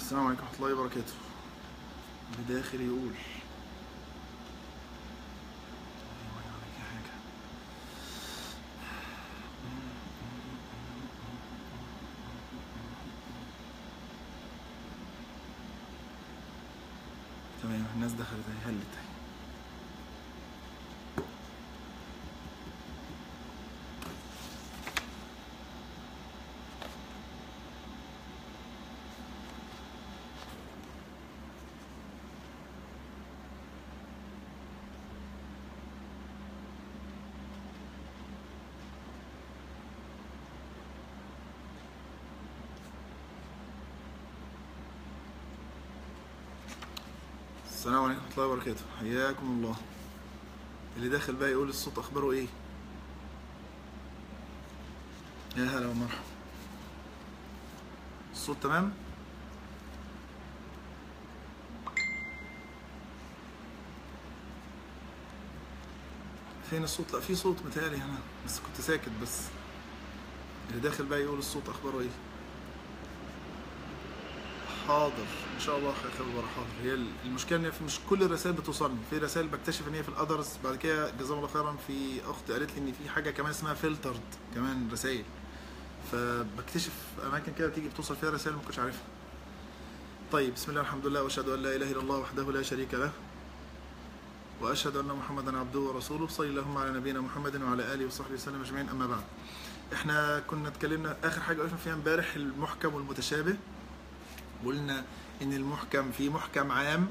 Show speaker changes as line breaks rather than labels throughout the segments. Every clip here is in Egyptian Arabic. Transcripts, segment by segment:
السلام عليكم ورحمة الله وبركاته بداخل يقول تمام الناس دخلت اهي هلت اهي السلام عليكم ورحمة الله وبركاته حياكم الله اللي داخل بقى يقول الصوت أخباره إيه يا هلا ومرحبا الصوت تمام فين الصوت لا في صوت متهيألي هنا بس كنت ساكت بس اللي داخل بقى يقول الصوت أخباره إيه حاضر ان شاء الله خير خبر حاضر هي المشكله ان في- مش كل الرسائل بتوصلني في رسائل بكتشف ان هي في الاذرز بعد كده جزاهم الله خيرا في اخت قالت لي ان في حاجه كمان اسمها فلترد كمان رسائل فبكتشف اماكن كده بتيجي بتوصل فيها رسائل ما كنتش عارفها طيب بسم الله الحمد لله واشهد ان لا اله الا الله وحده لا شريك له واشهد ان محمدا عبده ورسوله صلى اللهم على نبينا محمد وعلى اله وصحبه وسلم اجمعين اما بعد احنا كنا اتكلمنا اخر حاجه وقفنا فيها امبارح المحكم والمتشابه قلنا ان المحكم في محكم عام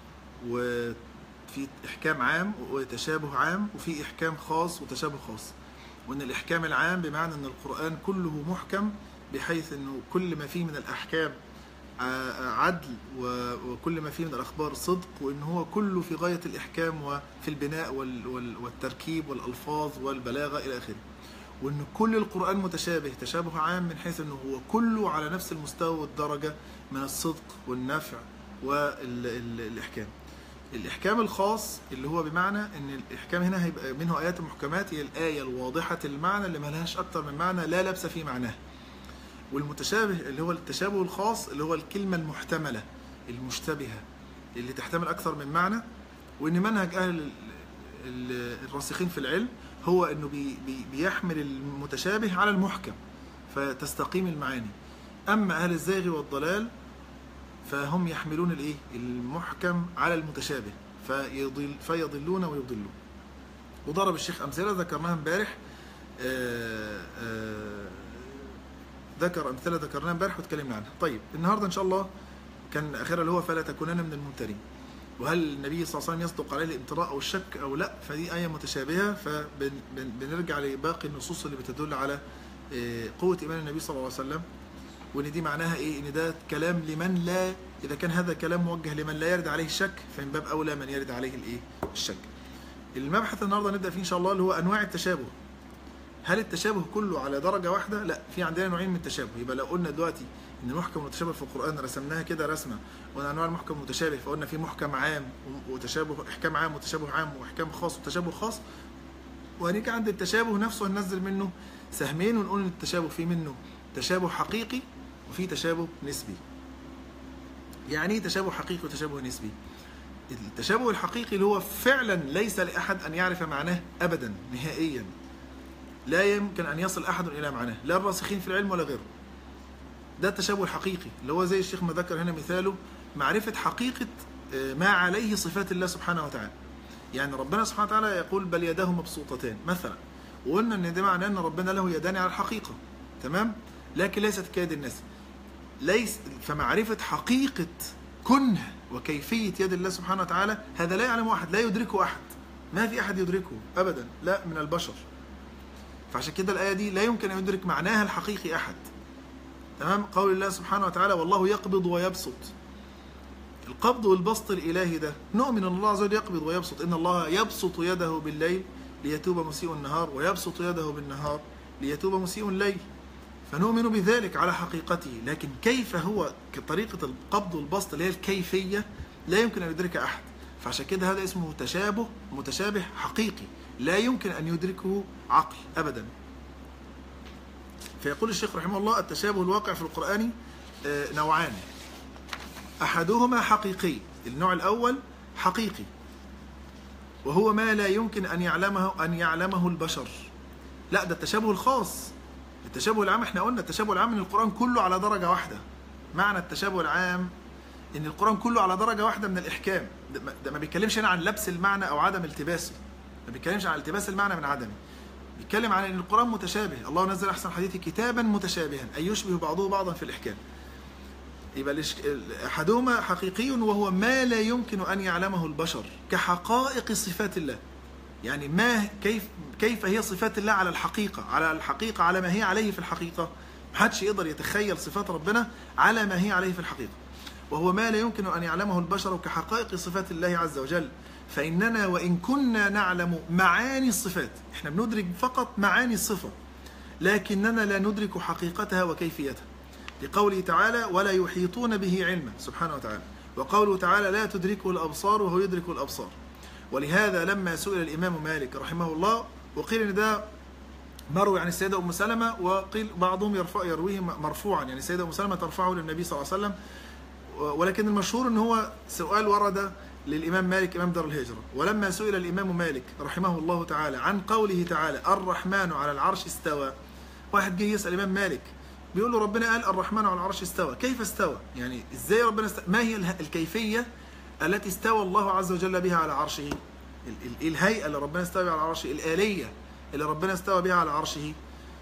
وفي احكام عام وتشابه عام وفي احكام خاص وتشابه خاص وان الاحكام العام بمعنى ان القران كله محكم بحيث انه كل ما فيه من الاحكام ع- عدل و- وكل ما فيه من الاخبار صدق وان هو كله في غايه الاحكام وفي البناء وال- وال- والتركيب والالفاظ والبلاغه الى اخره وان كل القران متشابه تشابه عام من حيث انه هو كله على نفس المستوى والدرجه من الصدق والنفع والاحكام الاحكام الخاص اللي هو بمعنى ان الاحكام هنا هيبقى منه ايات محكمات هي الايه الواضحه المعنى اللي ملهاش اكتر من معنى لا لبس في معناه والمتشابه اللي هو التشابه الخاص اللي هو الكلمه المحتمله المشتبهه اللي تحتمل اكثر من معنى وان منهج اهل ال- ال- الراسخين في العلم هو انه بي بي بيحمل المتشابه على المحكم فتستقيم المعاني اما اهل الزيغ والضلال فهم يحملون الايه المحكم على المتشابه فيضل فيضلون ويضلون وضرب الشيخ امثله ذكرناها امبارح آه، آه، ذكر امثله ذكرناها امبارح واتكلمنا عنها طيب النهارده ان شاء الله كان اخرها اللي هو فلا تكونن من الممترين وهل النبي صلى الله عليه وسلم يصدق عليه الامتراء او الشك او لا فدي ايه متشابهه فبنرجع لباقي النصوص اللي بتدل على آه، قوه ايمان النبي صلى الله عليه وسلم وان دي معناها ايه ان ده كلام لمن لا اذا كان هذا كلام موجه لمن لا يرد عليه الشك فمن باب اولى من يرد عليه الايه الشك المبحث النهارده نبدا فيه ان شاء الله اللي هو انواع التشابه هل التشابه كله على درجه واحده لا في عندنا نوعين من التشابه يبقى لو قلنا دلوقتي ان المحكم والمتشابه في القران رسمناها كده رسمه وان انواع المحكم والمتشابه فقلنا في محكم عام وتشابه احكام عام وتشابه عام واحكام خاص وتشابه خاص وهنيجي عند التشابه نفسه هننزل منه سهمين ونقول ان التشابه في منه تشابه حقيقي وفي تشابه نسبي يعني ايه تشابه حقيقي وتشابه نسبي التشابه الحقيقي اللي هو فعلا ليس لاحد ان يعرف معناه ابدا نهائيا لا يمكن ان يصل احد الى معناه لا الراسخين في العلم ولا غيره ده التشابه الحقيقي اللي هو زي الشيخ ما ذكر هنا مثاله معرفه حقيقه آه، ما عليه صفات الله سبحانه وتعالى يعني ربنا سبحانه وتعالى يقول بل يداه مبسوطتان مثلا وقلنا ان ده معناه ان ربنا له يدان على الحقيقه تمام لكن ليست كيد الناس ليس فمعرفه حقيقه كنه وكيفيه يد الله سبحانه وتعالى هذا لا يعلم احد لا يدركه احد ما في احد يدركه ابدا لا من البشر فعشان كده الايه دي لا يمكن ان يدرك معناها الحقيقي احد تمام قول الله سبحانه وتعالى والله يقبض ويبسط القبض والبسط الالهي ده نؤمن ان الله عز وجل يقبض ويبسط ان الله يبسط يده بالليل ليتوب مسيء النهار ويبسط يده بالنهار ليتوب مسيء الليل فنؤمن بذلك على حقيقته لكن كيف هو كطريقة القبض والبسط اللي هي الكيفية لا يمكن أن يدركها أحد فعشان كده هذا اسمه تشابه متشابه حقيقي لا يمكن أن يدركه عقل أبدا فيقول الشيخ رحمه الله التشابه الواقع في القرآن آه، نوعان أحدهما حقيقي النوع الأول حقيقي وهو ما لا يمكن أن يعلمه أن يعلمه البشر لا ده التشابه الخاص التشابه العام احنا قلنا التشابه العام ان القرآن كله على درجة واحدة معنى التشابه العام ان القرآن كله على درجة واحدة من الإحكام ده ما- ده ما بيتكلمش هنا عن لبس المعنى أو عدم التباسه ما بيتكلمش عن التباس المعنى من عدمه بيتكلم عن ان القرآن متشابه الله نزل أحسن الحديث كتابا متشابها أي يشبه بعضه بعضا في الإحكام يبقى الإش- ال- أحدهما حقيقي وهو ما لا يمكن أن يعلمه البشر كحقائق صفات الله يعني ما كيف كيف هي صفات الله على الحقيقة على الحقيقة على ما هي عليه في الحقيقة محدش يقدر يتخيل صفات ربنا على ما هي عليه في الحقيقة وهو ما لا يمكن أن يعلمه البشر كحقائق صفات الله عز وجل فإننا وإن كنا نعلم معاني الصفات احنا بندرك فقط معاني الصفة لكننا لا ندرك حقيقتها وكيفيتها لقوله تعالى ولا يحيطون به علما سبحانه وتعالى وقوله تعالى لا تدركه الأبصار وهو يدرك الأبصار ولهذا لما سئل الإمام مالك رحمه الله وقيل إن ده مروي عن السيدة أم سلمة وقيل بعضهم يرفع يرويه مرفوعا يعني السيدة أم سلمة ترفعه للنبي صلى الله عليه وسلم ولكن المشهور ان هو سؤال ورد للامام مالك امام دار الهجره ولما سئل الامام مالك رحمه الله تعالى عن قوله تعالى الرحمن على العرش استوى واحد جه يسال الامام مالك بيقول له ربنا قال الرحمن على العرش استوى كيف استوى يعني ازاي ربنا استوى ما هي اله- الكيفيه التي استوى الله عز وجل بها على عرشه ال- ال- الهيئه اللي ربنا استوى بها على عرشه الاليه اللي ربنا استوى بها على عرشه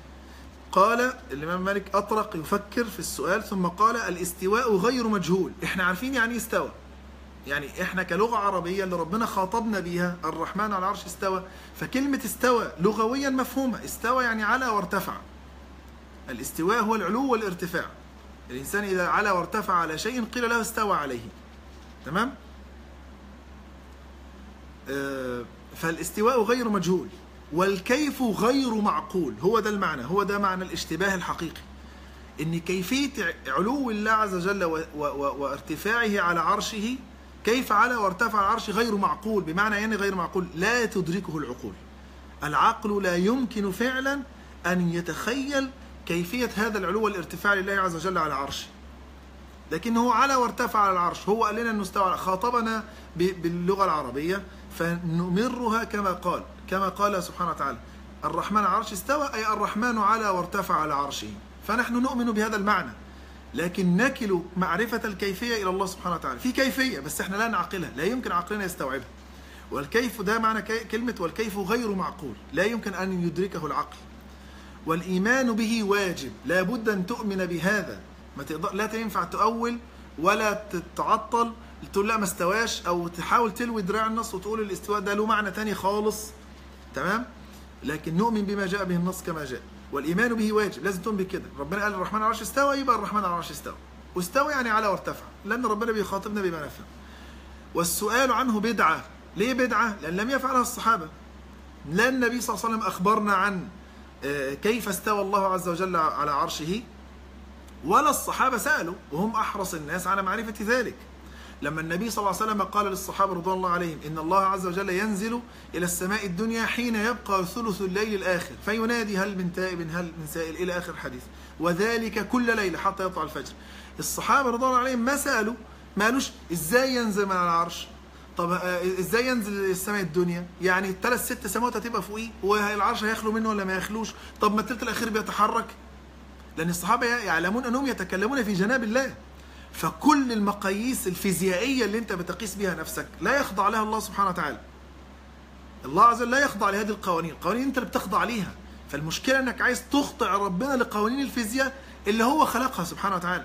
قال الإمام مالك أطرق يفكر في السؤال ثم قال الاستواء غير مجهول احنا عارفين يعني إيه استوى يعني احنا كلغة عربية اللي ربنا خاطبنا بيها الرحمن على العرش استوى فكلمة استوى لغويا مفهومة استوى يعني على وارتفع الاستواء هو العلو والارتفاع الإنسان إذا على وارتفع على شيء قيل له استوى عليه تمام آه، فالاستواء غير مجهول والكيف غير معقول هو ده المعنى هو ده معنى الاشتباه الحقيقي ان كيفيه علو الله عز وجل و- و- و- وارتفاعه على عرشه كيف على وارتفع العرش غير معقول بمعنى يعني غير معقول لا تدركه العقول العقل لا يمكن فعلا ان يتخيل كيفيه هذا العلو والارتفاع لله عز وجل على عرشه لكن هو على وارتفع على العرش هو قال لنا انه استوى خاطبنا ب- باللغه العربيه فنمرها كما قال كما قال سبحانه وتعالى الرحمن على العرش استوى اي الرحمن على وارتفع على عرشه فنحن نؤمن بهذا المعنى لكن نكل معرفة الكيفية إلى الله سبحانه وتعالى في كيفية بس احنا لا نعقلها لا يمكن عقلنا يستوعبها والكيف ده معنى كي- كلمة والكيف غير معقول لا يمكن أن يدركه العقل والإيمان به واجب لا بد أن تؤمن بهذا ما تقدر لا ينفع تؤول ولا تتعطل تقول لا ما استواش أو تحاول تلوي دراع النص وتقول الاستواء ده له معنى تاني خالص تمام لكن نؤمن بما جاء به النص كما جاء والإيمان به واجب لازم تؤمن بكده ربنا قال الرحمن على العرش استوى يبقى الرحمن على العرش استوى واستوى يعني على وارتفع لأن ربنا بيخاطبنا بما نفهم والسؤال عنه بدعة ليه بدعة؟ لأن لم يفعلها الصحابة لا النبي صلى الله عليه وسلم أخبرنا عن آه، كيف استوى الله عز وجل على عرشه ولا الصحابة سألوا وهم أحرص الناس على معرفة ذلك لما النبي صلى الله عليه وسلم قال للصحابة رضوان الله عليهم إن الله عز وجل ينزل إلى السماء الدنيا حين يبقى ثلث الليل الآخر فينادي هل من تائب هل من سائل إلى آخر الحديث وذلك كل ليلة حتى يطلع الفجر الصحابة رضوان الله عليهم ما سألوا ما قالوش إزاي ينزل من على العرش طب آه، ازاي ينزل السماء الدنيا؟ يعني الثلاث ست سماوات هتبقى فوقيه والعرش هيخلو منه ولا ما يخلوش؟ طب ما الثلث الاخير بيتحرك؟ لان الصحابه يعلمون انهم يتكلمون في جناب الله. فكل المقاييس الفيزيائيه اللي انت بتقيس بها نفسك لا يخضع لها الله سبحانه وتعالى. الله عز وجل لا يخضع لهذه القوانين، القوانين انت اللي بتخضع ليها. فالمشكله انك عايز تخضع ربنا لقوانين الفيزياء اللي هو خلقها سبحانه وتعالى.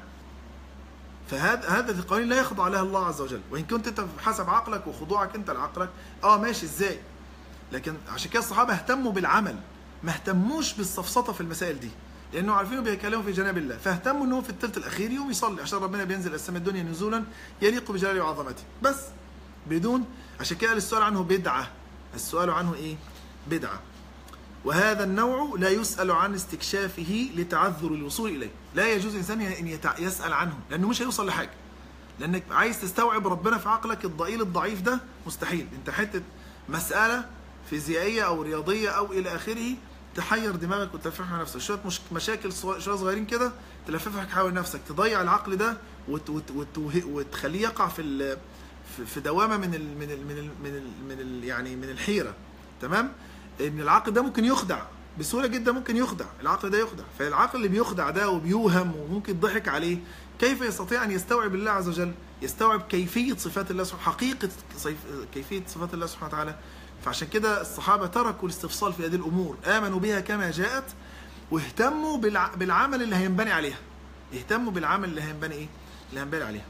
فهذا هذا القوانين لا يخضع لها الله عز وجل وان كنت انت حسب عقلك وخضوعك انت لعقلك اه ماشي ازاي لكن عشان كده الصحابه اهتموا بالعمل ما اهتموش بالسفسطه في المسائل دي لانه عارفين بيتكلموا في جناب الله فاهتموا ان هو في الثلث الاخير يوم يصلي عشان ربنا بينزل السماء الدنيا نزولا يليق بجلاله وعظمته بس بدون عشان كده السؤال عنه بدعه السؤال عنه ايه بدعه وهذا النوع لا يسأل عن استكشافه لتعذر الوصول إليه لا يجوز الإنسان أن يتع- يسأل عنه لأنه مش هيوصل لحاجة لأنك عايز تستوعب ربنا في عقلك الضئيل الضعيف ده مستحيل أنت حتة مسألة فيزيائية أو رياضية أو إلى آخره تحير دماغك وتلففها على نفسك شويه مش... مشاكل صغ- شويه صغيرين كده تلففك حول نفسك تضيع العقل ده وت... وت... وت... وتخليه يقع في ال... في- في دوامه من ال... من ال... من ال... من ال... من ال... يعني من الحيره تمام ان العقل ده ممكن يخدع بسهوله جدا ممكن يخدع العقل ده يخدع فالعقل اللي بيخدع ده وبيوهم وممكن يضحك عليه كيف يستطيع ان يستوعب الله عز وجل يستوعب كيفيه صفات الله سبحانه حقيقه صيف- كيفيه صفات الله سبحانه وتعالى فعشان كده الصحابه تركوا الاستفصال في هذه الامور امنوا بها كما جاءت واهتموا بالع... بالعمل اللي هينبني عليها اهتموا بالعمل اللي هينبني ايه اللي هينبني عليها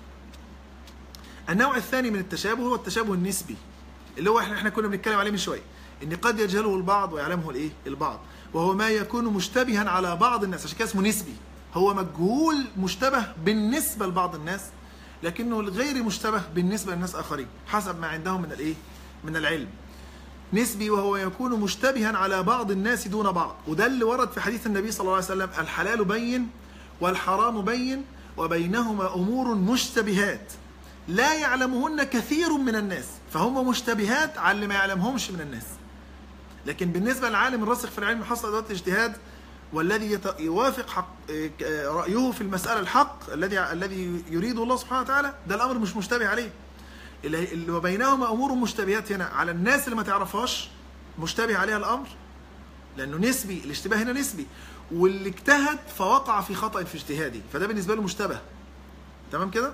النوع الثاني من التشابه هو التشابه النسبي اللي هو احنا احنا كنا بنتكلم عليه من شويه ان قد يجهله البعض ويعلمه الايه البعض وهو ما يكون مشتبها على بعض الناس عشان كده اسمه نسبي هو مجهول مشتبه بالنسبه لبعض الناس لكنه غير مشتبه بالنسبه لناس اخرين حسب ما عندهم من الايه من العلم نسبي وهو يكون مشتبها على بعض الناس دون بعض وده اللي ورد في حديث النبي صلى الله عليه وسلم الحلال بين والحرام بين وبينهما امور مشتبهات لا يعلمهن كثير من الناس فهم مشتبهات على اللي ما يعلمهمش من الناس لكن بالنسبه للعالم الراسخ في العلم حصل ادوات الاجتهاد والذي يت- يوافق حق آه، رايه في المساله الحق الذي الذي يريده الله سبحانه وتعالى ده الامر مش مشتبه عليه اللي اللي وبينهما امور مشتبهات هنا على الناس اللي ما تعرفهاش مشتبه عليها الامر لانه نسبي الاشتباه هنا نسبي واللي اجتهد فوقع في خطا في اجتهاده فده بالنسبه له مشتبه تمام كده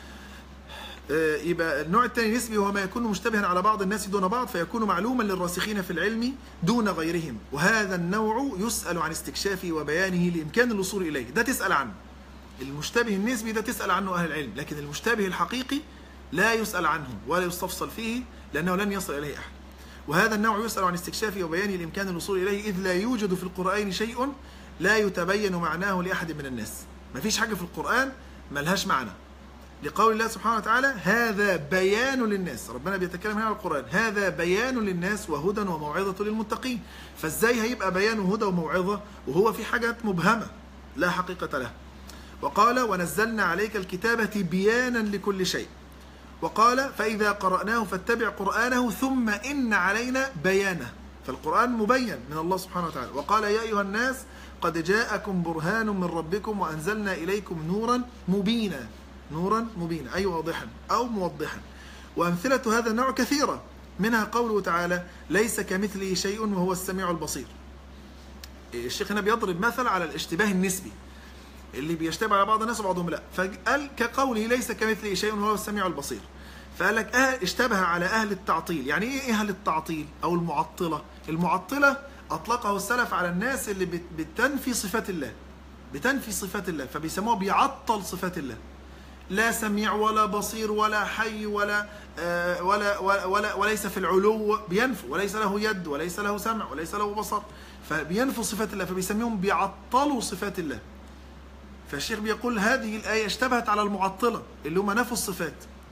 آه، يبقى النوع الثاني نسبي وهو ما يكون مشتبها على بعض الناس دون بعض فيكون معلوما للراسخين في العلم دون غيرهم وهذا النوع يسأل عن استكشافه وبيانه لإمكان الوصول إليه ده تسأل عنه المشتبه النسبي ده تسأل عنه أهل العلم لكن المشتبه الحقيقي لا يسأل عنه ولا يستفصل فيه لأنه لن يصل إليه أحد وهذا النوع يسأل عن استكشافه وبيانه لإمكان الوصول إليه إذ لا يوجد في القرآن شيء لا يتبين معناه لأحد من الناس مفيش حاجة في القرآن ملهاش معنى لقول الله سبحانه وتعالى هذا بيان للناس ربنا بيتكلم هنا عن القرآن هذا بيان للناس وهدى وموعظة للمتقين فازاي هيبقى بيان وهدى وموعظة وهو في حاجات مبهمة لا حقيقة لها وقال ونزلنا عليك الكتابة بيانا لكل شيء وقال فإذا قرأناه فاتبع قرآنه ثم إن علينا بيانه فالقرآن مبين من الله سبحانه وتعالى وقال يا أيها الناس قد جاءكم برهان من ربكم وأنزلنا إليكم نورا مبينا نورا مبينا أي واضحا أو موضحا وأمثلة هذا النوع كثيرة منها قوله تعالى ليس كمثله شيء وهو السميع البصير الشيخ هنا بيضرب مثل على الاشتباه النسبي اللي بيشتبه على بعض الناس وبعضهم لا فقال كقوله ليس كمثله شيء وهو السميع البصير فقال لك أهل اشتبه على أهل التعطيل يعني إيه أهل التعطيل أو المعطلة المعطلة أطلقه السلف على الناس اللي بت- بتنفي صفات الله بتنفي صفات الله فبيسموه بيعطل صفات الله لا سميع ولا بصير ولا حي ولا آه، ولا ولا, ولا وليس في العلو بينفوا وليس له يد وليس له سمع وليس له بصر فبينفوا صفات الله فبيسميهم بيعطلوا صفات الله فالشيخ بيقول هذه الآية اشتبهت على المعطلة اللي هم نفوا الصفات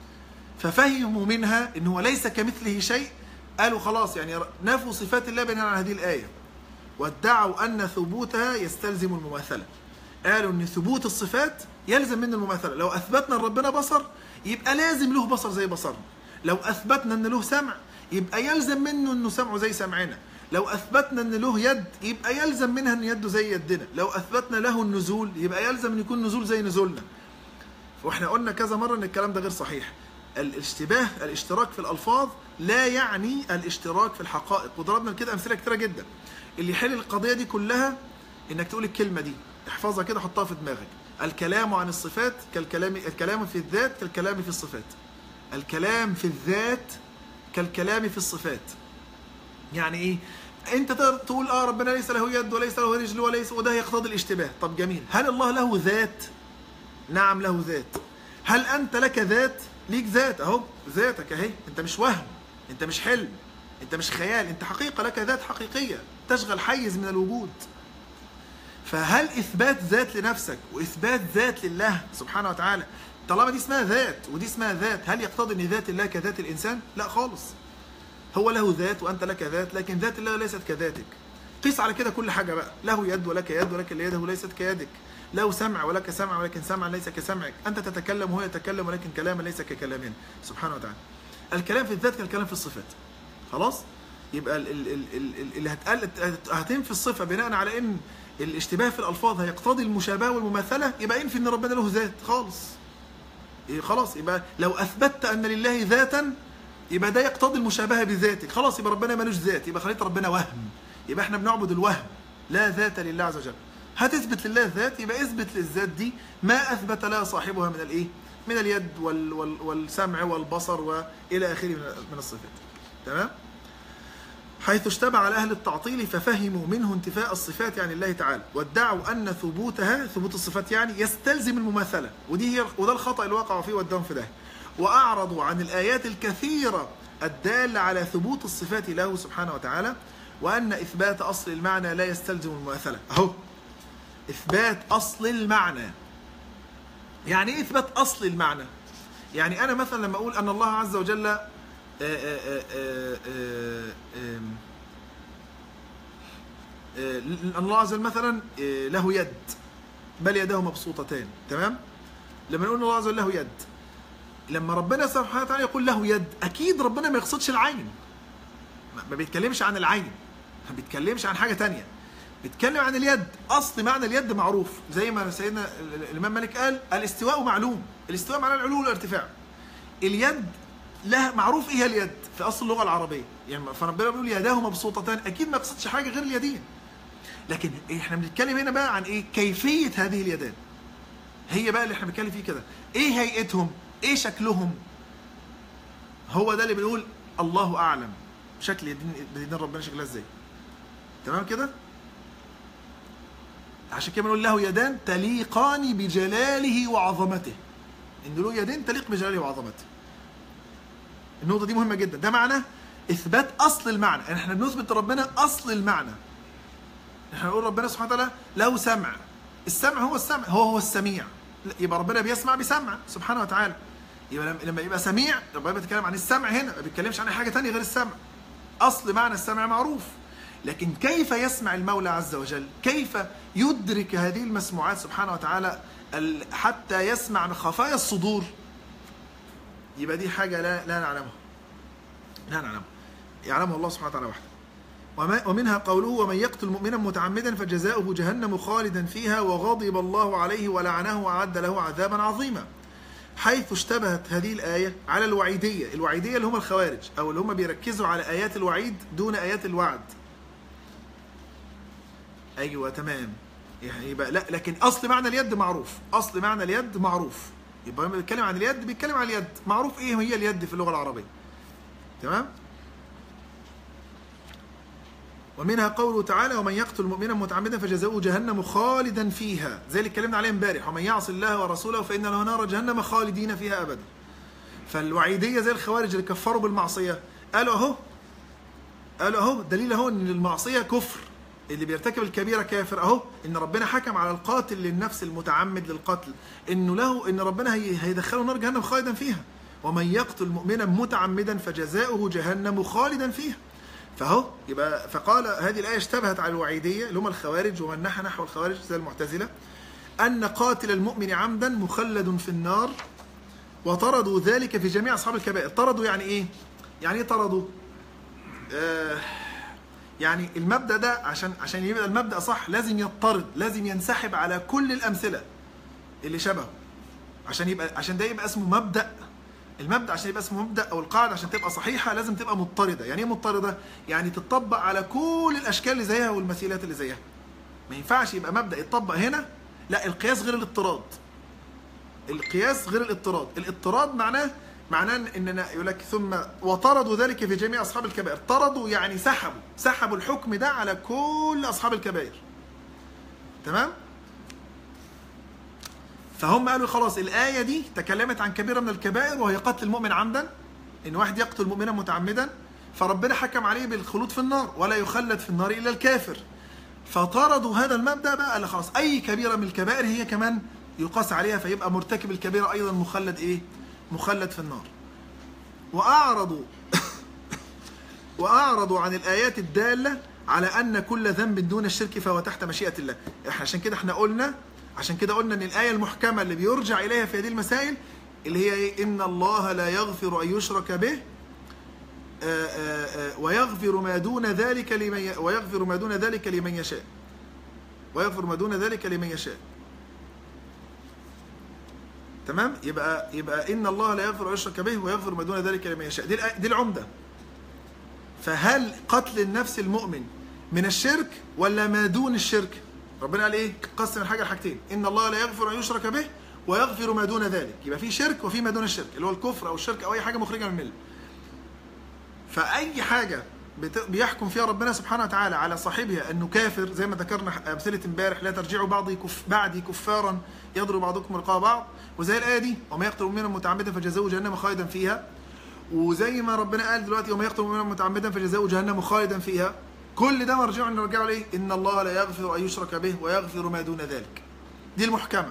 ففهموا منها ان هو ليس كمثله شيء قالوا خلاص يعني نفوا صفات الله بناء على هذه الآية وادعوا أن ثبوتها يستلزم المماثلة قالوا ان ثبوت الصفات يلزم منه المماثلة لو أثبتنا ان ربنا بصر يبقى لازم له بصر زي بصرنا لو أثبتنا ان له سمع يبقى يلزم منه انه سمعه زي سمعنا لو أثبتنا ان له يد يبقى يلزم منها ان يده زي يدنا لو أثبتنا له النزول يبقى يلزم ان يكون نزول زي نزولنا واحنا قلنا كذا مرة ان الكلام ده غير صحيح الاشتباه الاشتراك في الالفاظ لا يعني الاشتراك في الحقائق وضربنا كده امثله كتيره جدا اللي يحل القضيه دي كلها انك تقول الكلمه دي احفظها كده حطها في دماغك الكلام عن الصفات كالكلام الكلام في الذات كالكلام في الصفات الكلام في الذات كالكلام في الصفات يعني ايه انت تقدر تقول اه ربنا ليس له يد وليس له رجل وليس وده يقتضي الاشتباه طب جميل هل الله له ذات نعم له ذات هل انت لك ذات ليك ذات اهو ذاتك اهي انت مش وهم انت مش حلم انت مش خيال انت حقيقه لك ذات حقيقيه تشغل حيز من الوجود فهل اثبات ذات لنفسك واثبات ذات لله سبحانه وتعالى طالما دي اسمها ذات ودي اسمها ذات هل يقتضي ان ذات الله كذات الانسان لا خالص هو له ذات وانت لك ذات لكن ذات الله ليست كذاتك قيس على كده كل حاجه بقى له يد ولك يد ولكن يده ليست كيدك له سمع ولك سمع ولكن سمع ليس كسمعك انت تتكلم وهو يتكلم ولكن كلام ليس ككلامنا سبحانه وتعالى الكلام في الذات كالكلام في الصفات خلاص يبقى ال- ال- ال- ال- اللي هتقل هتنفي الصفه بناء على ان الاشتباه في الالفاظ هيقتضي المشابهه والمماثله يبقى ينفي ان ربنا له ذات خالص إيه خلاص يبقى لو اثبتت ان لله ذاتا يبقى ده يقتضي المشابهه بذاتك خلاص يبقى ربنا ملوش ذات يبقى خليت ربنا وهم يبقى احنا بنعبد الوهم لا ذات لله عز وجل هتثبت لله ذات يبقى اثبت للذات دي ما اثبت لها صاحبها من الايه من اليد وال وال والسمع والبصر والى اخره من من الصفات تمام حيث اشتبع على أهل التعطيل ففهموا منه انتفاء الصفات عن الله تعالى وادعوا أن ثبوتها ثبوت الصفات يعني يستلزم المماثلة ودي هي وده الخطأ اللي وقعوا فيه والدم في ده وأعرضوا عن الآيات الكثيرة الدالة على ثبوت الصفات له سبحانه وتعالى وأن إثبات أصل المعنى لا يستلزم المماثلة أهو إثبات أصل المعنى يعني إيه إثبات أصل المعنى يعني أنا مثلا لما أقول أن الله عز وجل آه، آه، آه، آه، آه، آم، آه، الله عز وجل مثلا آه، له يد بل يداه مبسوطتان تمام لما نقول الله عز وجل له يد لما ربنا سبحانه وتعالى يقول له يد اكيد ربنا ما يقصدش العين ما- ما بيتكلمش عن العين ما بيتكلمش عن حاجه تانية بيتكلم عن اليد اصل معنى اليد معروف زي ما سيدنا ال- ال- الامام مالك قال الاستواء معلوم الاستواء معناه العلو والارتفاع اليد لها معروف ايه هي اليد في اصل اللغه العربيه يعني فربنا بيقول يداه مبسوطتان اكيد ما يقصدش حاجه غير اليدين لكن احنا بنتكلم هنا بقى عن ايه كيفيه هذه اليدان هي بقى اللي احنا بنتكلم فيه كده ايه هيئتهم ايه شكلهم هو ده اللي بنقول الله اعلم شكل يدين يدين ربنا شكلها ازاي تمام كده عشان كده بنقول له يدان تليقان بجلاله وعظمته ان له يدين تليق بجلاله وعظمته النقطة دي مهمة جدا ده معنى إثبات أصل المعنى يعني احنا بنثبت لربنا أصل المعنى احنا نقول ربنا سبحانه وتعالى له سمع السمع هو السمع هو هو السميع يبقى ربنا بيسمع بسمع سبحانه وتعالى يبقى لما- لما يبقى سميع ربنا بيتكلم عن السمع هنا ما بيتكلمش عن أي حاجة تانية غير السمع أصل معنى السمع معروف لكن كيف يسمع المولى عز وجل كيف يدرك هذه المسموعات سبحانه وتعالى ال- حتى يسمع من خفايا الصدور يبقى دي حاجة لا لا نعلمها لا نعلمها يعلمها الله سبحانه وتعالى وحده وما ومنها قوله ومن يقتل مؤمنا متعمدا فجزاؤه جهنم خالدا فيها وغضب الله عليه ولعنه وأعد له عذابا عظيما حيث اشتبهت هذه الآية على الوعيدية الوعيدية اللي هم الخوارج أو اللي هم بيركزوا على آيات الوعيد دون آيات الوعد أيوة تمام يعني يبقى لا لكن أصل معنى اليد معروف أصل معنى اليد معروف يبقى لما بيتكلم عن اليد بيتكلم عن اليد معروف إيه هي اليد في اللغة العربية تمام ومنها قوله تعالى ومن يقتل مؤمنا متعمدا فجزاؤه جهنم خالدا فيها زي اللي اتكلمنا عليه امبارح ومن يعص الله ورسوله فان له نار جهنم خالدين فيها ابدا فالوعيديه زي الخوارج اللي كفروا بالمعصيه قالوا اهو قالوا اهو دليل اهو ان المعصيه كفر اللي بيرتكب الكبيره كافر اهو ان ربنا حكم على القاتل للنفس المتعمد للقتل انه له ان ربنا هي هيدخله نار جهنم خالدا فيها ومن يقتل مؤمنا متعمدا فجزاؤه جهنم خالدا فيها فهو يبقى فقال هذه الايه اشتبهت على الوعيديه اللي هم الخوارج ومن نحى نحو الخوارج زي المعتزله ان قاتل المؤمن عمدا مخلد في النار وطردوا ذلك في جميع اصحاب الكبائر طردوا يعني ايه يعني ايه طردوا آه يعني المبدا ده عشان عشان يبقى المبدا صح لازم يضطرد لازم ينسحب على كل الامثله اللي شبهه عشان يبقى عشان ده يبقى اسمه مبدا المبدا عشان يبقى اسمه مبدا او القاعده عشان تبقى صحيحه لازم تبقى مضطرده يعني ايه مضطرده يعني تطبق على كل الاشكال اللي زيها والمثيلات اللي زيها ما ينفعش يبقى مبدا يتطبق هنا لا القياس غير الاضطراد القياس غير الاضطراد الاضطراد معناه معناه اننا يقول لك ثم وطردوا ذلك في جميع اصحاب الكبائر طردوا يعني سحبوا سحبوا الحكم ده على كل اصحاب الكبائر تمام فهم قالوا خلاص الآية دي تكلمت عن كبيرة من الكبائر وهي قتل المؤمن عمدا إن واحد يقتل مؤمنا متعمدا فربنا حكم عليه بالخلود في النار ولا يخلد في النار إلا الكافر فطردوا هذا المبدأ بقى قال خلاص أي كبيرة من الكبائر هي كمان يقاس عليها فيبقى مرتكب الكبيرة أيضا مخلد إيه؟ مخلد في النار وأعرضوا وأعرضوا عن الآيات الدالة على أن كل ذنب دون الشرك فهو تحت مشيئة الله إحنا عشان كده احنا قلنا عشان كده قلنا ان الآية المحكمة اللي بيرجع إليها في هذه المسائل اللي هي إيه؟ إن الله لا يغفر أن يشرك به آه، آه، آه، ويغفر ما دون ذلك لمن ي- ويغفر ما دون ذلك لمن يشاء ويغفر ما دون ذلك لمن يشاء تمام يبقى يبقى ان الله لا يغفر ويشرك به ويغفر ما دون ذلك لمن يشاء دي الآ- دي العمده فهل قتل النفس المؤمن من الشرك ولا ما دون الشرك ربنا قال ايه قسم الحاجه لحاجتين ان الله لا يغفر ان يشرك به ويغفر ما دون ذلك يبقى في شرك وفي ما دون الشرك اللي هو الكفر او الشرك او اي حاجه مخرجه من المله فاي حاجه بت- بيحكم فيها ربنا سبحانه وتعالى على صاحبها انه كافر زي ما ذكرنا امثله امبارح لا ترجعوا بعضي كف بعدي كفارا يضرب بعضكم رقاب بعض وزي الايه دي وما يقتل مؤمنا متعمدا فجزاؤه جهنم خالدا فيها وزي ما ربنا قال دلوقتي وما يقتل مؤمنا متعمدا فجزاؤه جهنم خالدا فيها كل ده مرجع نرجعه ليه ان الله لا يغفر ان يشرك به ويغفر ما دون ذلك دي المحكمه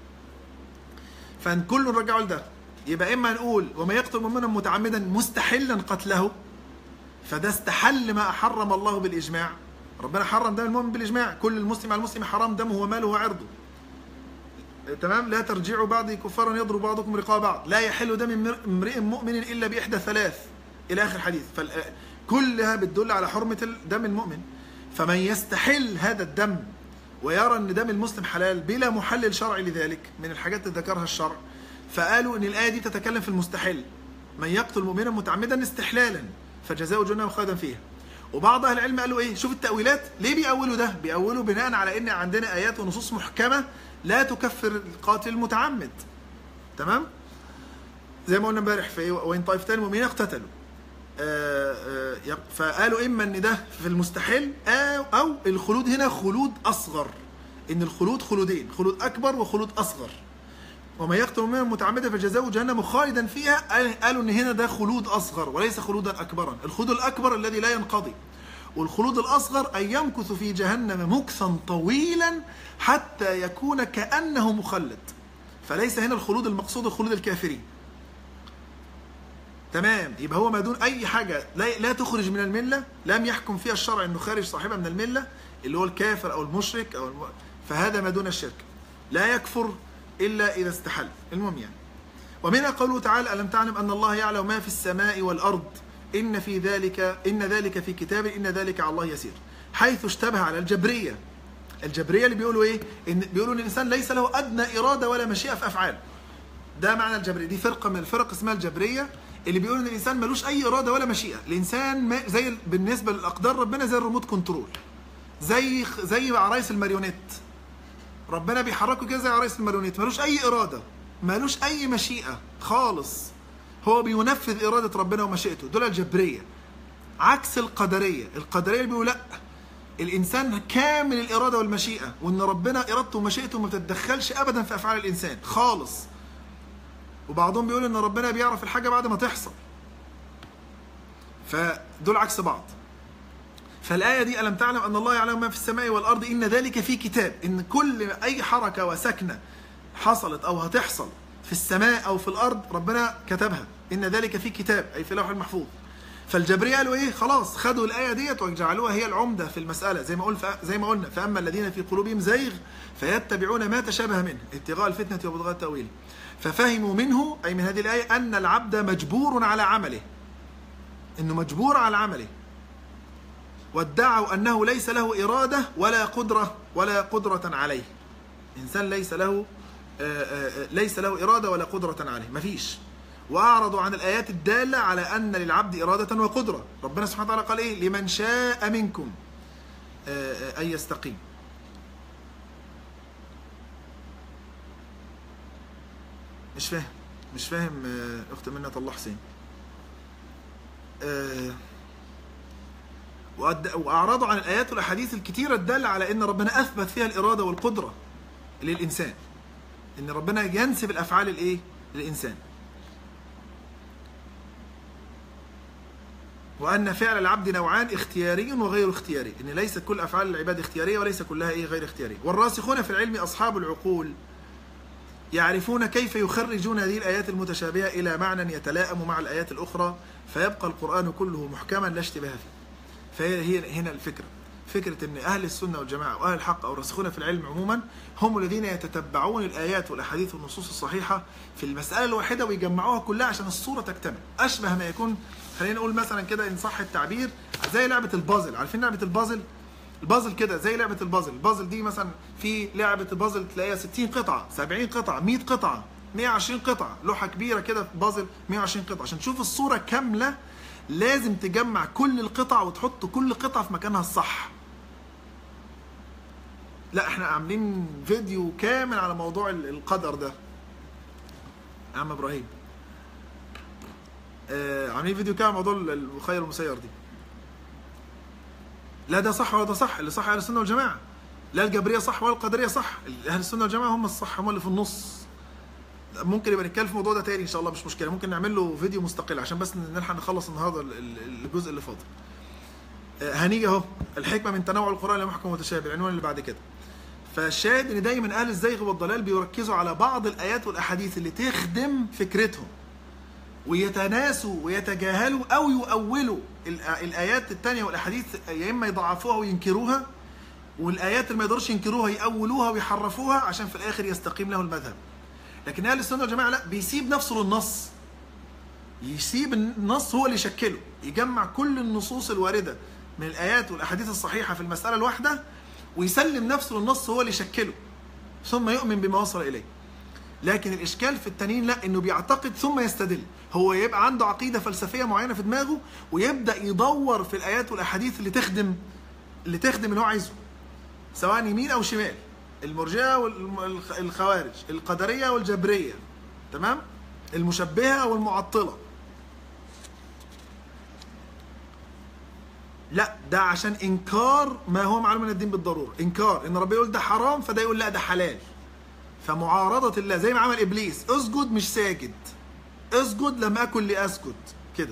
فان كله نرجعه لده يبقى اما نقول وما يقتل مؤمنا متعمدا مستحلا قتله فده استحل ما حرم الله بالاجماع ربنا حرم دم المؤمن بالاجماع كل المسلم على المسلم حرام دمه وماله وعرضه تمام لا ترجعوا بعضي كفارا يضرب بعضكم رقاب بعض لا يحل دم امر- امرئ مؤمن الا باحدى ثلاث الى اخر الحديث فكلها بتدل على حرمه ال- دم المؤمن فمن يستحل هذا الدم ويرى ان دم المسلم حلال بلا محلل شرعي لذلك من الحاجات اللي ذكرها الشرع فقالوا ان الايه دي تتكلم في المستحل من يقتل مؤمنا متعمدا استحلالا فجزاؤه جهنم خالدا فيها وبعض اهل العلم قالوا ايه شوف التاويلات ليه بيأولوا ده بيأولوا بناء على ان عندنا ايات ونصوص محكمه لا تكفر القاتل المتعمد تمام زي ما قلنا امبارح في إيه؟ وان طائفتان مؤمنين اقتتلوا آه، آه، يق- فقالوا اما ان ده في المستحيل او او الخلود هنا خلود اصغر ان الخلود خلودين خلود اكبر وخلود اصغر وما يقتل مؤمنا متعمدا فجزاؤه جهنم خالدا فيها قال- قالوا ان هنا ده خلود اصغر وليس خلودا اكبرا الخلود الاكبر الذي لا ينقضي والخلود الاصغر ان يمكث في جهنم مكثا طويلا حتى يكون كانه مخلد فليس هنا الخلود المقصود الخلود الكافرين تمام يبقى هو ما دون اي حاجه لا, لا تخرج من المله لم يحكم فيها الشرع انه خارج صاحبها من المله اللي هو الكافر او المشرك او الم... فهذا ما دون الشرك لا يكفر الا اذا استحل المهم يعني ومنها قوله تعالى الم تعلم ان الله يعلم ما في السماء والارض ان في ذلك ان ذلك في كتاب ان ذلك على الله يسير حيث اشتبه على الجبريه الجبريه اللي بيقولوا ايه ان بيقولوا ان الانسان ليس له ادنى اراده ولا مشيئه في افعاله ده معنى الجبرية دي فرقة من الفرق اسمها الجبرية اللي بيقولوا ان الانسان ملوش اي اراده ولا مشيئه الانسان ما زي ال- بالنسبه للاقدار ربنا زي الريموت كنترول زي زي عرايس الماريونيت ربنا بيحركه كده زي عرايس الماريونيت ملوش اي اراده ملوش اي مشيئه خالص هو بينفذ اراده ربنا ومشيئته دول الجبريه عكس القدريه القدريه اللي بيقولوا لا الانسان كامل الاراده والمشيئه وان ربنا ارادته ومشيئته ما بتتدخلش ابدا في افعال الانسان خالص وبعضهم بيقول ان ربنا بيعرف الحاجه بعد ما تحصل فدول عكس بعض فالآية دي ألم تعلم أن الله يعلم ما في السماء والأرض إن ذلك في كتاب إن كل أي حركة وسكنة حصلت أو هتحصل في السماء أو في الأرض ربنا كتبها إن ذلك في كتاب أي في لوح المحفوظ فالجبرية قالوا إيه خلاص خدوا الآية ديت وجعلوها هي العمدة في المسألة زي ما قلت زي ما قلنا فأما الذين في قلوبهم زيغ فيتبعون ما تشابه منه ابتغاء الفتنة وابتغاء التأويل ففهموا منه أي من هذه الآية أن العبد مجبور على عمله إنه مجبور على عمله وادعوا أنه ليس له إرادة ولا قدرة ولا قدرة عليه إنسان ليس له آه، آه، ليس له إرادة ولا قدرة عليه مفيش وأعرضوا عن الآيات الدالة على أن للعبد إرادة وقدرة ربنا سبحانه وتعالى قال إيه لمن شاء منكم آه، آه، أن يستقيم مش فاهم مش فاهم آه، أخت منة الله حسين آه، وأد- وأعرضوا عن الآيات والأحاديث الكتيرة الدالة على أن ربنا أثبت فيها الإرادة والقدرة للإنسان أن ربنا ينسب الأفعال الإيه؟ للإنسان وأن فعل العبد نوعان اختياري وغير اختياري إن ليست كل أفعال العباد اختيارية وليس كلها إيه غير اختيارية والراسخون في العلم أصحاب العقول يعرفون كيف يخرجون هذه الآيات المتشابهة إلى معنى يتلائم مع الآيات الأخرى فيبقى القرآن كله محكما لا اشتباه فيه فهي هي هنا الفكرة فكره ان اهل السنه والجماعه واهل الحق او الراسخون في العلم عموما هم الذين يتتبعون الايات والاحاديث والنصوص الصحيحه في المساله الواحده ويجمعوها كلها عشان الصوره تكتمل اشبه ما يكون خلينا نقول مثلا كده ان صح التعبير زي لعبه البازل عارفين لعبه البازل البازل كده زي لعبه البازل البازل دي مثلا في لعبه البازل تلاقيها 60 قطعه 70 قطعه 100 قطعه 120 قطعه لوحه كبيره كده في بازل 120 قطعه عشان تشوف الصوره كامله لازم تجمع كل القطع وتحط كل قطعه في مكانها الصح لا احنا عاملين فيديو كامل على موضوع ال- القدر ده يا عم ابراهيم آه عاملين فيديو كامل على موضوع ال- المخير المسير دي لا ده صح ولا ده صح اللي صح اهل السنه والجماعه لا الجبريه صح ولا القدريه صح اهل السنه والجماعه هم الصح هم اللي في النص ممكن يبقى نتكلم في الموضوع ده تاني ان شاء الله مش مشكله ممكن نعمل له فيديو مستقل عشان بس نلحق نخلص النهارده ال- ال- الجزء اللي فاضل آه، هنيجي اهو الحكمه من تنوع القران لمحكم متشابه العنوان اللي بعد كده فالشاهد ان دايما اهل الزيغ والضلال بيركزوا على بعض الايات والاحاديث اللي تخدم فكرتهم ويتناسوا ويتجاهلوا او يؤولوا ال- الايات التانية والاحاديث يا اما يضعفوها وينكروها والايات اللي ما يقدرش ينكروها يأولوها ويحرفوها عشان في الاخر يستقيم له المذهب لكن اهل السنه والجماعه لا بيسيب نفسه للنص يسيب النص هو اللي يشكله يجمع كل النصوص الوارده من الايات والاحاديث الصحيحه في المساله الواحده ويسلم نفسه للنص هو اللي يشكله ثم يؤمن بما وصل اليه لكن الاشكال في التانيين لا انه بيعتقد ثم يستدل هو يبقى عنده عقيده فلسفيه معينه في دماغه ويبدا يدور في الايات والاحاديث اللي تخدم اللي تخدم اللي هو عايزه سواء يمين او شمال المرجئه والخوارج القدريه والجبريه تمام المشبهه والمعطله لا ده عشان انكار ما هو معلوم من الدين بالضروره انكار ان ربنا يقول ده حرام فده يقول لا ده حلال فمعارضه الله زي ما عمل ابليس اسجد مش ساجد اسجد لم اكن لاسجد كده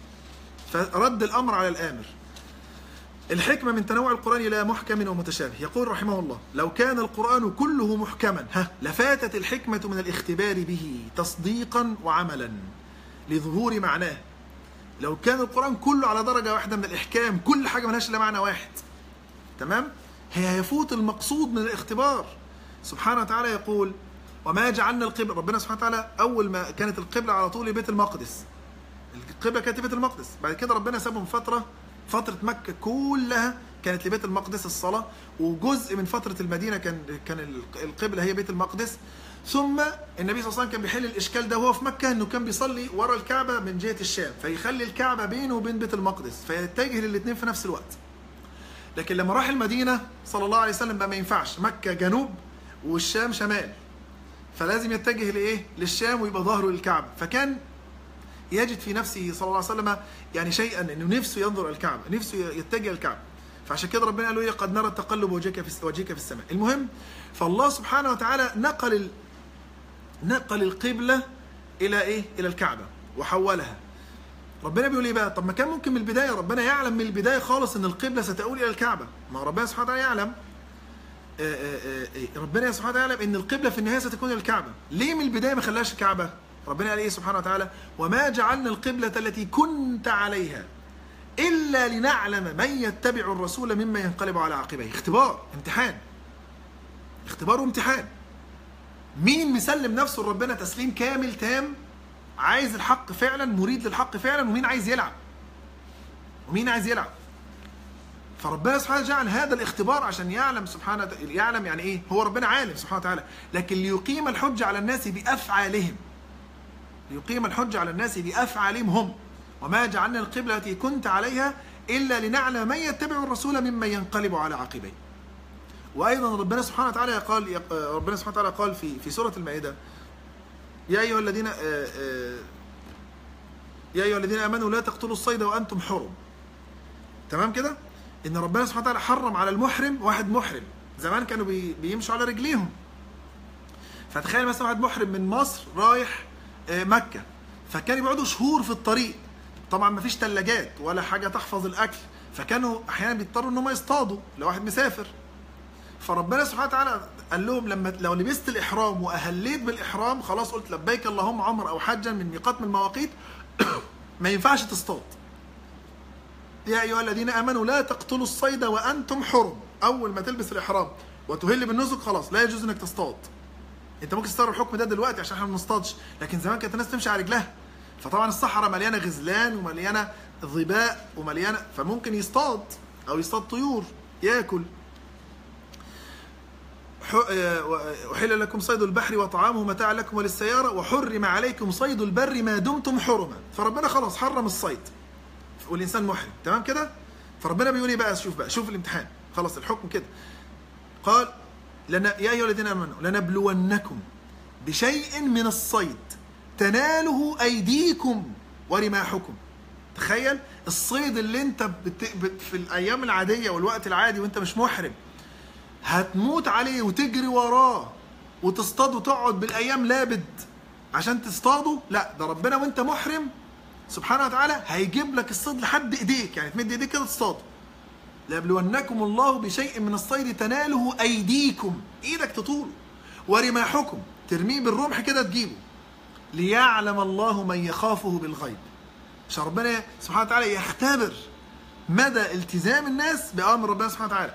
فرد الامر على الامر الحكمة من تنوع القرآن إلى محكم ومتشابه يقول رحمه الله لو كان القرآن كله محكما ها لفاتت الحكمة من الاختبار به تصديقا وعملا لظهور معناه لو كان القرآن كله على درجة واحدة من الإحكام كل حاجة ملهاش إلا معنى واحد تمام هي يفوت المقصود من الاختبار سبحانه وتعالى يقول وما جعلنا القبلة ربنا سبحانه وتعالى أول ما كانت القبلة على طول بيت المقدس القبلة كانت بيت المقدس بعد كده ربنا سابهم فترة فترة مكة كلها كانت لبيت المقدس الصلاة وجزء من فترة المدينة كان كان القبلة هي بيت المقدس ثم النبي صلى الله عليه وسلم كان بيحل الإشكال ده وهو في مكة إنه كان بيصلي ورا الكعبة من جهة الشام فيخلي الكعبة بينه وبين بيت المقدس فيتجه للاثنين في نفس الوقت لكن لما راح المدينة صلى الله عليه وسلم بقى ما ينفعش مكة جنوب والشام شمال فلازم يتجه لايه للشام ويبقى ظهره للكعبة فكان يجد في نفسه صلى الله عليه وسلم يعني شيئا انه نفسه ينظر الى الكعبه، نفسه يتجه الكعبه. فعشان كده ربنا قال له قد نرى تقلب وجهك في وجهك في السماء. المهم فالله سبحانه وتعالى نقل ال... نقل القبله الى ايه؟ الى الكعبه وحولها. ربنا بيقول ايه بقى؟ طب ما كان ممكن من البدايه ربنا يعلم من البدايه خالص ان القبله ستؤول الى الكعبه، ما ربنا سبحانه وتعالى يعلم آآ آآ ربنا سبحانه وتعالى يعلم ان القبله في النهايه ستكون الكعبه، ليه من البدايه ما خلاش الكعبه؟ ربنا قال ايه سبحانه وتعالى وما جعلنا القبلة التي كنت عليها إلا لنعلم من يتبع الرسول مما ينقلب على عقبيه اختبار امتحان اختبار وامتحان مين مسلم نفسه لربنا تسليم كامل تام عايز الحق فعلا مريد للحق فعلا ومين عايز يلعب ومين عايز يلعب فربنا سبحانه جعل هذا الاختبار عشان يعلم سبحانه يعلم يعني ايه هو ربنا عالم سبحانه وتعالى لكن ليقيم الحجة على الناس بأفعالهم ليقيم الحجة على الناس بأفعالهم هم وما جعلنا القبلة التي كنت عليها إلا لنعلم من يتبع الرسول ممن ينقلب على عقبيه وأيضا ربنا سبحانه وتعالى قال ربنا سبحانه وتعالى قال في في سورة المائدة يا أيها الذين يا أيها الذين آمنوا لا تقتلوا الصيد وأنتم حرم تمام كده إن ربنا سبحانه وتعالى حرم على المحرم واحد محرم زمان كانوا بيمشوا على رجليهم فتخيل مثلا واحد محرم من مصر رايح مكة فكانوا بيقعدوا شهور في الطريق طبعا ما فيش ثلاجات ولا حاجة تحفظ الأكل فكانوا أحيانا بيضطروا إن هم يصطادوا لو واحد مسافر فربنا سبحانه وتعالى قال لهم لما لو لبست الإحرام وأهليت بالإحرام خلاص قلت لبيك اللهم عمر أو حجا من ميقات من المواقيت ما ينفعش تصطاد يا ايها الذين امنوا لا تقتلوا الصيد وانتم حرم اول ما تلبس الاحرام وتهل بالنسك خلاص لا يجوز انك تصطاد انت ممكن تستغرب الحكم ده دلوقتي عشان احنا ما بنصطادش لكن زمان كانت الناس تمشي على رجلها فطبعا الصحراء مليانه غزلان ومليانه ظباء ومليانه فممكن يصطاد او يصطاد طيور ياكل ح- آه، أحل لكم صيد البحر وطعامه متاع لكم وللسيارة وحرم عليكم صيد البر ما دمتم حرما فربنا خلاص حرم الصيد والإنسان محرم تمام كده فربنا بيقول ايه بقى شوف بقى شوف الامتحان خلاص الحكم كده قال لنا يا أيها الذين آمنوا لنبلونكم بشيء من الصيد تناله أيديكم ورماحكم تخيل الصيد اللي انت بت... بت... في الايام العاديه والوقت العادي وانت مش محرم هتموت عليه وتجري وراه وتصطاد وتقعد بالايام لابد عشان تصطاده لا ده ربنا وانت محرم سبحانه وتعالى هيجيب لك الصيد لحد ايديك يعني تمد ايديك كده تصطاده ليبلونكم الله بشيء من الصيد تناله ايديكم ايدك تطوله ورماحكم ترميه بالرمح كده تجيبه ليعلم الله من يخافه بالغيب عشان ربنا سبحانه وتعالى يختبر مدى التزام الناس بأمر ربنا سبحانه وتعالى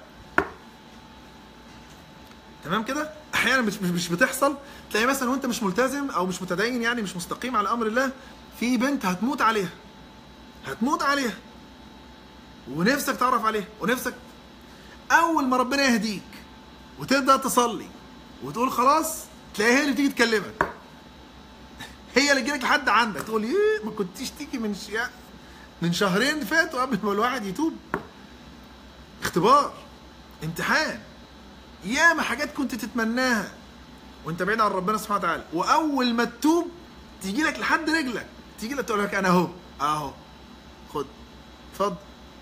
تمام كده احيانا مش مش مش بتحصل تلاقي مثلا وانت مش ملتزم او مش متدين يعني مش مستقيم على امر الله في بنت هتموت عليها هتموت عليها ونفسك تعرف عليها ونفسك اول ما ربنا يهديك وتبدا تصلي وتقول خلاص تلاقيها هي اللي بتيجي تكلمك هي اللي تجيلك لحد عندك تقول ايه ما كنتيش تيجي من ش... من شهرين فاتوا قبل ما الواحد يتوب اختبار امتحان ياما حاجات كنت تتمناها وانت بعيد عن ربنا سبحانه وتعالى واول ما تتوب تيجي لك لحد رجلك تيجي لك تقول لك انا اهو اهو خد اتفضل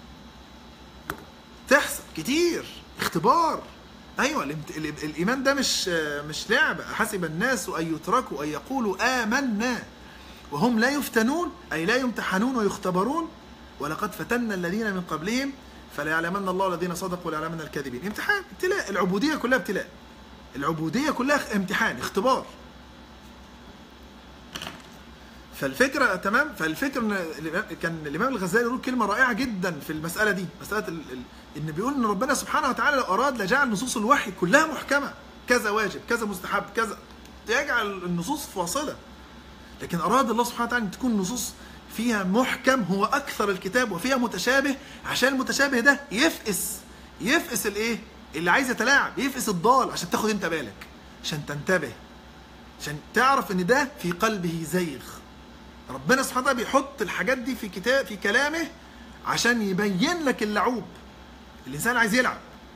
تحصل كتير اختبار ايوه الامت... ال- الايمان ده مش مش لعبه حسب الناس ان يتركوا ان يقولوا امنا وهم لا يفتنون اي لا يمتحنون ويختبرون ولقد فتنا الذين من قبلهم فليعلمن الله الذين صدقوا وليعلمن الكاذبين امتحان ابتلاء العبوديه كلها ابتلاء العبوديه كلها امتحان اختبار فالفكره تمام فالفكره ان الإمام- كان الامام الغزالي يقول كلمه رائعه جدا في المساله دي مساله ال... ال... ان بيقول ان ربنا سبحانه وتعالى لو اراد لجعل نصوص الوحي كلها محكمه كذا واجب كذا مستحب كذا يجعل النصوص فاصله لكن اراد الله سبحانه وتعالى ان تكون نصوص فيها محكم هو اكثر الكتاب وفيها متشابه عشان المتشابه ده يفقس يفقس الايه اللي عايز يتلاعب يفقس الضال عشان تاخد انت بالك عشان تنتبه عشان تعرف ان ده في قلبه زيغ ربنا سبحانه وتعالى بيحط الحاجات دي في كتاب في كلامه عشان يبين لك اللعوب الانسان عايز يلعب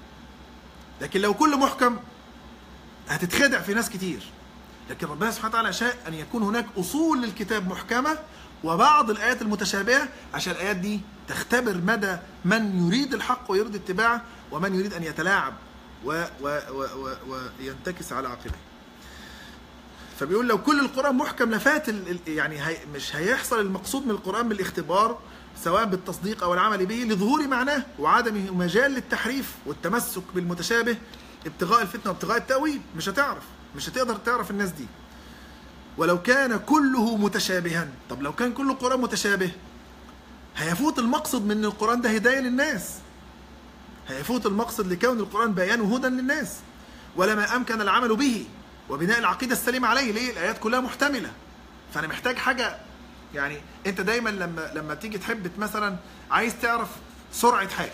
لكن لو كل محكم هتتخدع في ناس كتير لكن ربنا سبحانه وتعالى شاء ان يكون هناك اصول للكتاب محكمه وبعض الايات المتشابهه عشان الايات دي تختبر مدى من يريد الحق ويريد اتباعه ومن يريد ان يتلاعب و و و و وينتكس على عقبه فبيقول لو كل القرآن محكم لفات ال- ال- يعني هي مش هيحصل المقصود من القرآن بالاختبار سواء بالتصديق أو العمل به لظهور معناه وعدم مجال للتحريف والتمسك بالمتشابه ابتغاء الفتنة وابتغاء التأويل مش هتعرف مش هتقدر تعرف الناس دي ولو كان كله متشابها طب لو كان كل القرآن متشابه هيفوت المقصد من القرآن ده هداية للناس هيفوت المقصد لكون القرآن بيان وهدى للناس ولما أمكن العمل به وبناء العقيدة السليمة عليه ليه الآيات كلها محتملة فأنا محتاج حاجة يعني أنت دايما لما لما تيجي تحب مثلا عايز تعرف سرعة حاجة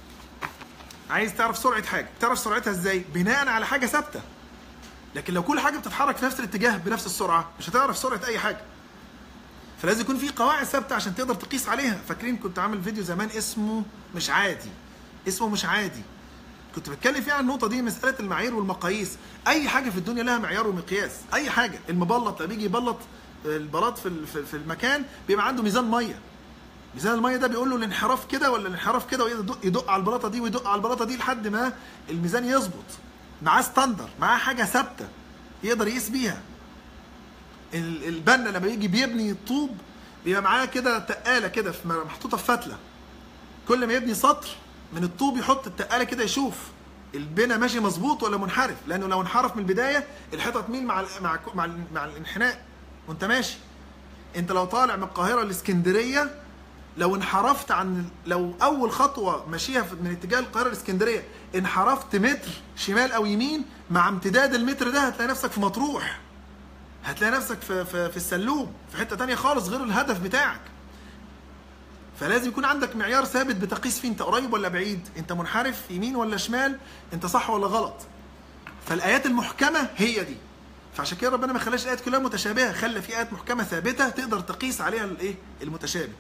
عايز تعرف سرعة حاجة تعرف سرعتها ازاي بناء على حاجة ثابتة لكن لو كل حاجة بتتحرك في نفس الاتجاه بنفس السرعة مش هتعرف سرعة أي حاجة فلازم يكون في قواعد ثابته عشان تقدر تقيس عليها فاكرين كنت عامل فيديو زمان اسمه مش عادي اسمه مش عادي كنت بتكلم فيه عن النقطه دي مساله المعايير والمقاييس اي حاجه في الدنيا لها معيار ومقياس اي حاجه المبلط لما بيجي يبلط البلاط في ال- في- في المكان بيبقى عنده ميزان ميه ميزان الميه ده بيقول له الانحراف كده ولا الانحراف كده ويدق يدق على البلاطه دي ويدق على البلاطه دي لحد ما الميزان يظبط معاه ستاندر معاه حاجه ثابته يقدر يقيس بيها ال- البنا لما يجي بيبني الطوب بيبقى معاه كده تقاله كده في محطوطه في فتله كل ما يبني سطر من الطوب يحط التقاله كده يشوف البنا ماشي مظبوط ولا منحرف لانه لو انحرف من البدايه الحيطه تميل مع ال مع ال مع, ال مع الانحناء وانت ماشي انت لو طالع من القاهره لاسكندريه لو انحرفت عن لو اول خطوه ماشيها في- من اتجاه القاهره الاسكندريه انحرفت متر شمال او يمين مع امتداد المتر ده هتلاقي نفسك في مطروح هتلاقي نفسك في في, في السلوم في حته تانية خالص غير الهدف بتاعك فلازم يكون عندك معيار ثابت بتقيس فيه انت قريب ولا بعيد انت منحرف يمين ولا شمال انت صح ولا غلط فالايات المحكمه هي دي فعشان كده ربنا ما خلاش الايات كلها متشابهه خلى في ايات محكمه ثابته تقدر تقيس عليها الايه المتشابه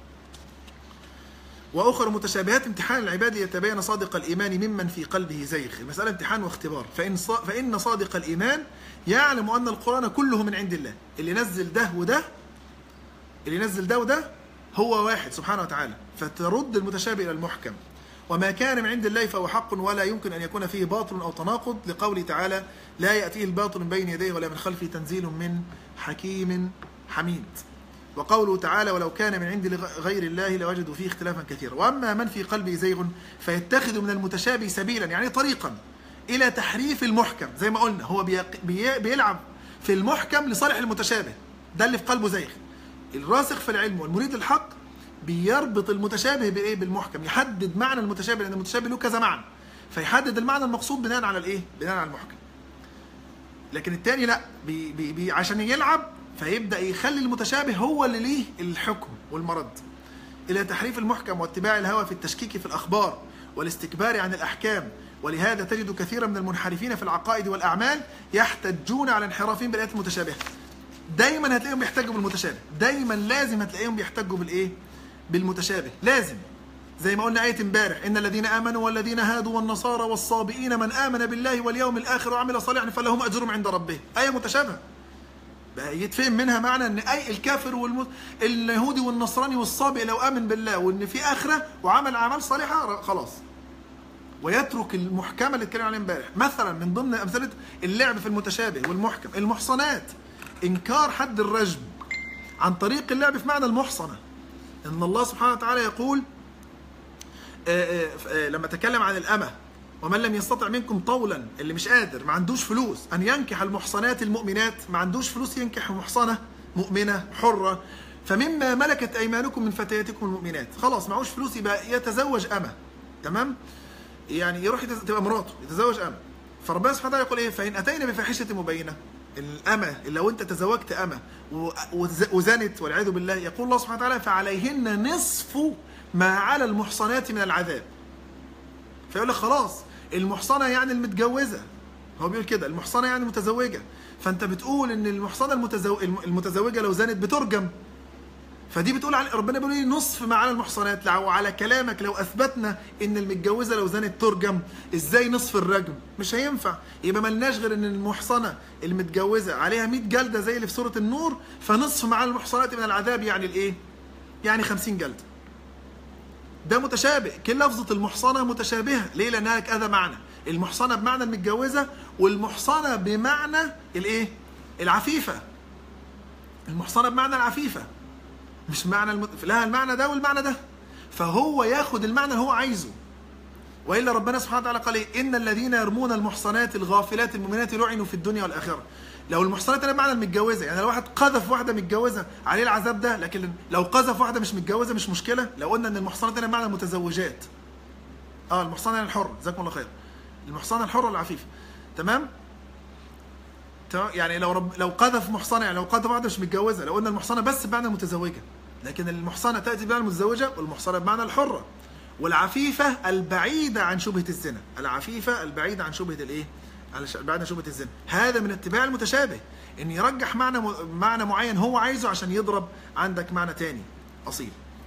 واخر متشابهات امتحان العباد ليتبين صادق الايمان ممن في قلبه زيغ المساله امتحان واختبار فان ص... فان صادق الايمان يعلم ان القران كله من عند الله اللي نزل ده وده اللي نزل ده وده هو واحد سبحانه وتعالى فترد المتشابه الى المحكم وما كان من عند الله فهو حق ولا يمكن ان يكون فيه باطل او تناقض لقوله تعالى لا ياتيه الباطل من بين يديه ولا من خلفه تنزيل من حكيم حميد وقوله تعالى ولو كان من عند لغ- غير الله لوجدوا فيه اختلافا كثيرا واما من في قلبه زيغ فيتخذ من المتشابه سبيلا يعني طريقا الى تحريف المحكم زي ما قلنا هو بيق- بي- بيلعب في المحكم لصالح المتشابه ده اللي في قلبه زيغ الراسخ في العلم والمريد الحق بيربط المتشابه بايه بالمحكم يحدد معنى المتشابه لان المتشابه له كذا معنى فيحدد المعنى المقصود بناء على الايه بناء على المحكم لكن التاني لا بي بي بي عشان يلعب فيبدا يخلي المتشابه هو اللي ليه الحكم والمرد الى تحريف المحكم واتباع الهوى في التشكيك في الاخبار والاستكبار عن الاحكام ولهذا تجد كثيرا من المنحرفين في العقائد والاعمال يحتجون على انحرافهم بالايات المتشابهه دايما هتلاقيهم بيحتجوا بالمتشابه دايما لازم هتلاقيهم بيحتجوا بالايه بالمتشابه لازم زي ما قلنا آية امبارح إن الذين آمنوا والذين هادوا والنصارى والصابئين من آمن بالله واليوم الآخر وعمل صالحا فلهم أجرهم عند ربهم آية متشابهة بقى يتفهم منها معنى ان اي الكافر والم... اليهودي والنصراني والصابئ لو امن بالله وان في اخره وعمل اعمال صالحه ر- خلاص ويترك المحكمه اللي اتكلم عليها امبارح مثلا من ضمن امثله اللعب في المتشابه والمحكم المحصنات انكار حد الرجم عن طريق اللعب في معنى المحصنه ان الله سبحانه وتعالى يقول آه، آه، آه، لما تكلم عن الأمة ومن لم يستطع منكم طولا اللي مش قادر ما عندوش فلوس أن ينكح المحصنات المؤمنات ما عندوش فلوس ينكح محصنة مؤمنة حرة فمما ملكت أيمانكم من فتياتكم المؤمنات خلاص معهوش فلوس يبقى يتزوج أمة تمام يعني يروح يتز... تبقى مراته يتزوج أمة فربنا سبحانه وتعالى يقول إيه فإن أتينا بفاحشة مبينة الأمة اللي لو أنت تزوجت أمة و- وز- وزنت والعياذ بالله يقول الله سبحانه وتعالى فعليهن نصف ما على المحصنات من العذاب فيقول لك خلاص المحصنه يعني المتجوزه هو بيقول كده المحصنه يعني متزوجه فانت بتقول ان المحصنه المتزو... الم- المتزوجه لو زنت بترجم فدي بتقول على ربنا بيقول ايه نصف ما على المحصنات لو على كلامك لو اثبتنا ان المتجوزه لو زنت ترجم ازاي نصف الرجم مش هينفع يبقى ملناش غير ان المحصنه المتجوزه عليها 100 جلده زي اللي في سوره النور فنصف ما على المحصنات من العذاب يعني الايه يعني 50 جلده ده متشابه كل لفظة المحصنة متشابهة ليه لأنها كذا معنى المحصنة بمعنى المتجوزة والمحصنة بمعنى الايه العفيفة المحصنة بمعنى العفيفة مش معنى المت... لها المعنى ده والمعنى ده فهو ياخد المعنى اللي هو عايزه والا ربنا سبحانه وتعالى قال ايه ان الذين يرمون المحصنات الغافلات المؤمنات لعنوا في الدنيا والاخره لو المحصنات هنا بمعنى المتجوزه يعني لو واحد قذف واحده متجوزه عليه العذاب ده لكن لو قذف واحده مش متجوزه مش مشكله لو قلنا ان المحصنات هنا بمعنى المتزوجات اه المحصنه يعني الحره جزاكم الله خير المحصنه الحره العفيفه تمام تمام يعني لو رب لو قذف محصنه يعني لو قذف واحده مش متجوزه لو قلنا المحصنه بس بمعنى المتزوجه لكن المحصنه تاتي بمعنى المتزوجه والمحصنه بمعنى الحره والعفيفه البعيده عن شبهه الزنا العفيفه البعيده عن شبهه الايه على ش- بعيده عن شبهه الزنا هذا من اتباع المتشابه ان يرجح معنى م... معنى معين هو عايزه عشان يضرب عندك معنى تاني اصيل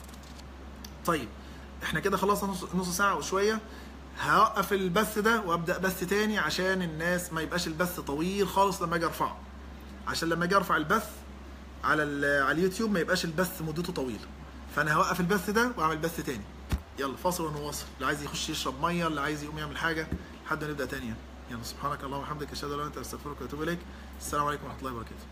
طيب احنا كده خلصنا نص, نص ساعه وشويه هوقف البث ده وابدا بث تاني عشان الناس ما يبقاش البث طويل خالص لما اجي ارفعه عشان لما اجي ارفع البث على ال- على اليوتيوب ما يبقاش البث مدته طويله فانا هوقف البث ده واعمل بث تاني يلا فاصل ونواصل اللي عايز يخش يشرب ميه اللي عايز يقوم يعمل حاجه لحد ما نبدا تاني يلا سبحانك اللهم وبحمدك اشهد ان لا اله الا انت استغفرك واتوب اليك السلام عليكم ورحمه الله وبركاته